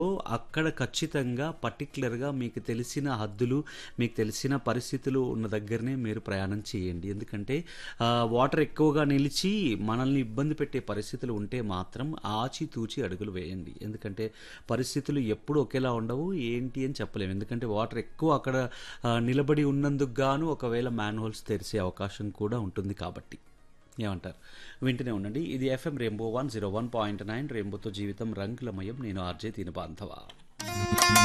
అక్కడ ఖచ్చితంగా పర్టిక్యులర్‌గా మీకు తెలిసిన హద్దులు, మీకు తెలిసిన పరిస్థితులు ఉన్న దగ్గరనే మీరు ప్రయాణం చేయండి. ఎందుకంటే ఆహ్, వాటర్ ఎక్కువగా నిలిచి మనల్ని ఇబ్బంది పెట్టే పరిస్థితులు ఉంటే మాత్రం ఆచితూచి అడుగులు వేయండి. ఎందుకంటే పరిస్థితులు ఎప్పుడూ ఒకేలా ఉండవు. ఏంటి అని చెప్పలేము. ఎందుకంటే వాటర్ ఎక్కువ అక్కడ ఆహ్, నిలబడి ఉన్నందుకు గాను ఒకవేళ మ్యాన్‌హోల్స్ తెరిసే అవకాశం కూడా ఉంటుంది కాబట్టి. ఏమంటారు? వింటూనే ఉండండి. ఇది ఎఫ్ఎం రెయిన్బో 101.9 రెయిన్బోతో జీవితం రంగులమయం. నేను ఆర్‌జే తినుబాంధవ.